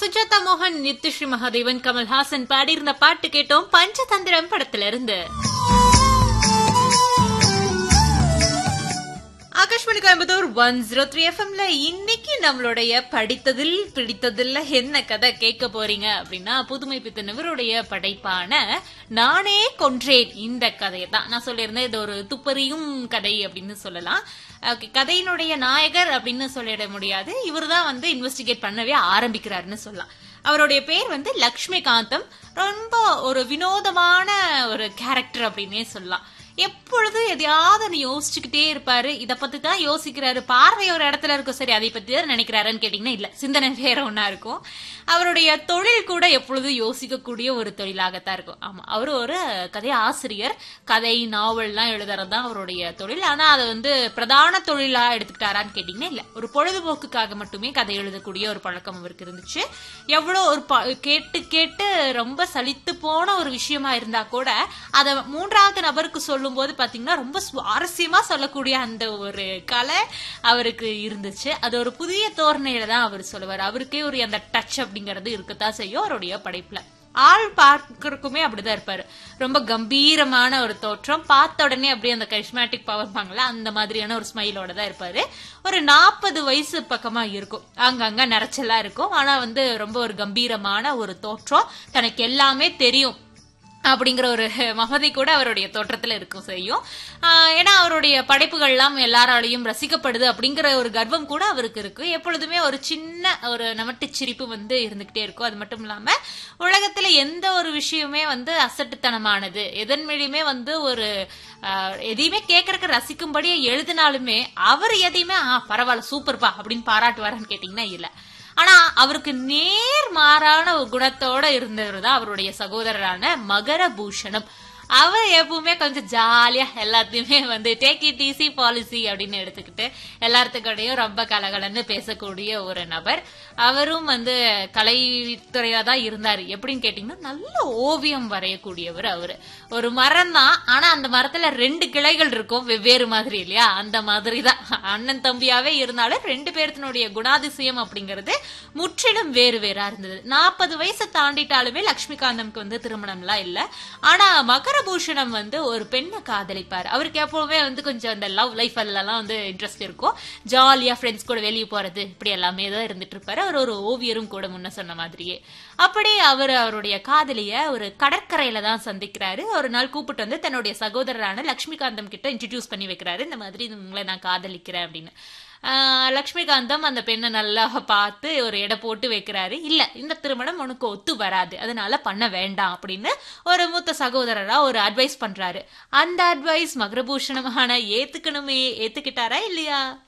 சுஜாதா மோகன் நித்யஸ்ரீ மகாதேவன் கமல்ஹாசன் பாடியிருந்த பாட்டு கேட்டோம் பஞ்சதந்திரம் படத்துல இருந்து Akashvani Coimbatore one zero three எஃப்எம்ல இன்னைக்கு நம்மளுடைய படித்ததில் பிடித்ததில் என்ன கதை கேட்க போறீங்க அப்படின்னா புதுமை பித்தன் இவருடைய படைப்பான நானே கொன்றேன் இந்த கதையை தான் நான் சொல்லியிருந்தேன் இது ஒரு துப்பறியும் கதை அப்படின்னு சொல்லலாம் Okay, கதையினுடைய நாயகர் அப்படின்னு சொல்லிட முடியாது இவர் தான் வந்து இன்வெஸ்டிகேட் பண்ணவே ஆரம்பிக்கிறாருன்னு சொல்லலாம் அவருடைய பேர் வந்து லக்ஷ்மிகாந்தம் ரொம்ப ஒரு வினோதமான ஒரு கேரக்டர் அப்படின்னே சொல்லலாம் எப்பொழுதும் எதையாவது ஒண்ணு யோசிச்சுக்கிட்டே இருப்பாரு இத பத்தி தான் யோசிக்கிறாரு பார்வை ஒரு இடத்துல இருக்கும் சரி அதை பத்தி தான் நினைக்கிறாருன்னு கேட்டீங்கன்னா இல்ல சிந்தனை வேற ஒண்ணா இருக்கும் அவருடைய தொழில் கூட எப்பொழுதும் யோசிக்கக்கூடிய ஒரு தொழிலாகத்தான் இருக்கும் ஆமா அவர் ஒரு கதை ஆசிரியர் கதை நாவல்லாம் எழுதுறது தான் அவருடைய தொழில் ஆனா அதை வந்து பிரதான தொழிலா எடுத்துக்கிட்டாரான்னு கேட்டீங்கன்னா இல்ல ஒரு பொழுதுபோக்குக்காக மட்டுமே கதை எழுதக்கூடிய ஒரு பழக்கம் அவருக்கு இருந்துச்சு எவ்வளவு ஒரு ப- கேட்டு கேட்டு ரொம்ப சலித்து போன ஒரு விஷயமா இருந்தா கூட அதை மூன்றாவது நபருக்கு சொல்லும்போது பாத்தீங்கன்னா ரொம்ப சுவாரஸ்யமா சொல்லக்கூடிய அந்த ஒரு கலை அவருக்கு இருந்துச்சு அது ஒரு புதிய தோரணையில தான் அவர் சொல்லுவார் அவருக்கே ஒரு அந்த டச் அப்படிங்கறது இருக்கத்தான் செய்யும் அவருடைய படைப்புல ஆள் பார்க்கறதுக்குமே அப்படிதான் இருப்பாரு ரொம்ப கம்பீரமான ஒரு தோற்றம் பார்த்த உடனே அப்படியே அந்த கரிஸ்மேட்டிக் பவர் பாங்கல அந்த மாதிரியான ஒரு ஸ்மைலோட தான் இருப்பாரு ஒரு நாற்பது வயசு பக்கமா இருக்கும் அங்கங்க நரைச்சலா இருக்கும் ஆனா வந்து ரொம்ப ஒரு கம்பீரமான ஒரு தோற்றம் தனக்கு எல்லாமே தெரியும் அப்படிங்கிற ஒரு மகதை கூட அவருடைய தோற்றத்துல இருக்கும் செய்யும் ஆஹ் ஏன்னா அவருடைய படைப்புகள்லாம் எல்லாராலையும் ரசிக்கப்படுது அப்படிங்கிற ஒரு கர்வம் கூட அவருக்கு இருக்கு எப்பொழுதுமே ஒரு சின்ன ஒரு நமட்டு சிரிப்பு வந்து இருந்துகிட்டே இருக்கும் அது மட்டும் இல்லாம உலகத்துல எந்த ஒரு விஷயமே வந்து அசட்டுத்தனமானது எதன் மீதுமே வந்து ஒரு ஆஹ், எதையுமே கேட்கறக்கு ரசிக்கும்படி எழுதினாலுமே அவர் எதையுமே ஆ பரவாயில்ல சூப்பர்ப்பா அப்படின்னு பாராட்டுவாரான்னு கேட்டீங்கன்னா இல்ல ஆனா அவருக்கு நேர் மாறான ஒரு குணத்தோட இருந்தவர் தான் அவருடைய சகோதரரான மகரபூஷணம் அவர் எப்பவுமே கொஞ்சம் ஜாலியா எல்லாத்தையுமே வந்து டேக் இட் ஈஸி பாலிசி அப்படின்னு எடுத்துக்கிட்டு எல்லாத்துக்கூடயும் ரொம்ப கலகலன்னு பேசக்கூடிய ஒரு நபர் அவரும் வந்து கலைத்துறையா தான் இருந்தாரு எப்படின்னு கேட்டீங்கன்னா நல்ல ஓவியம் வரையக்கூடியவர் அவரு ஒரு மரம் தான் ஆனா அந்த மரத்துல ரெண்டு கிளைகள் இருக்கும் வெவ்வேறு மாதிரி இல்லையா அந்த மாதிரி தான் அண்ணன் தம்பியாவே இருந்தாலும் ரெண்டு பேர்த்தினுடைய குணாதிசயம் அப்படிங்கிறது முற்றிலும் வேறு வேறா இருந்தது நாற்பது வயசு தாண்டிட்டாலுமே லட்சுமிகாந்தம்க்கு வந்து திருமணம்லாம் இல்ல ஆனா மகரபூஷணம் வந்து ஒரு பெண்ணை காதலிப்பார் அவருக்கு எப்பவுமே வந்து கொஞ்சம் அந்த லவ் லைஃப் எல்லாம் வந்து இன்ட்ரெஸ்ட் இருக்கும் ஜாலியா ஃப்ரெண்ட்ஸ் கூட வெளியே போறது இப்படி எல்லாமே தான் இருந்துட்டு இருப்பாரு அவர் ஒரு ஓவியரும் கூட முன்ன சொன்ன மாதிரியே அப்படி அவர் அவருடைய காதலிய ஒரு கடற்கரையில தான் சந்திக்கிறாரு ஒரு நாள் கூப்பிட்டு வந்து தன்னுடைய சகோதரரான லட்சுமிகாந்தம் கிட்ட இன்ட்ரடியூஸ் பண்ணி வைக்கிறாரு இந்த மாதிரி உங்களை நான் காதலிக்கிறேன் அப்படின்னு ஆஹ் லக்ஷ்மிகாந்தம் அந்த பெண்ணை நல்லா பார்த்து ஒரு எடை போட்டு வைக்கிறாரு இல்ல இந்த திருமணம் உனக்கு ஒத்து வராது அதனால பண்ண வேண்டாம் அப்படின்னு ஒரு மூத்த சகோதரரா ஒரு அட்வைஸ் பண்றாரு அந்த அட்வைஸ் மகரபூஷணமான ஏத்துக்கணுமே ஏத்துக்கிட்டாரா இல்லையா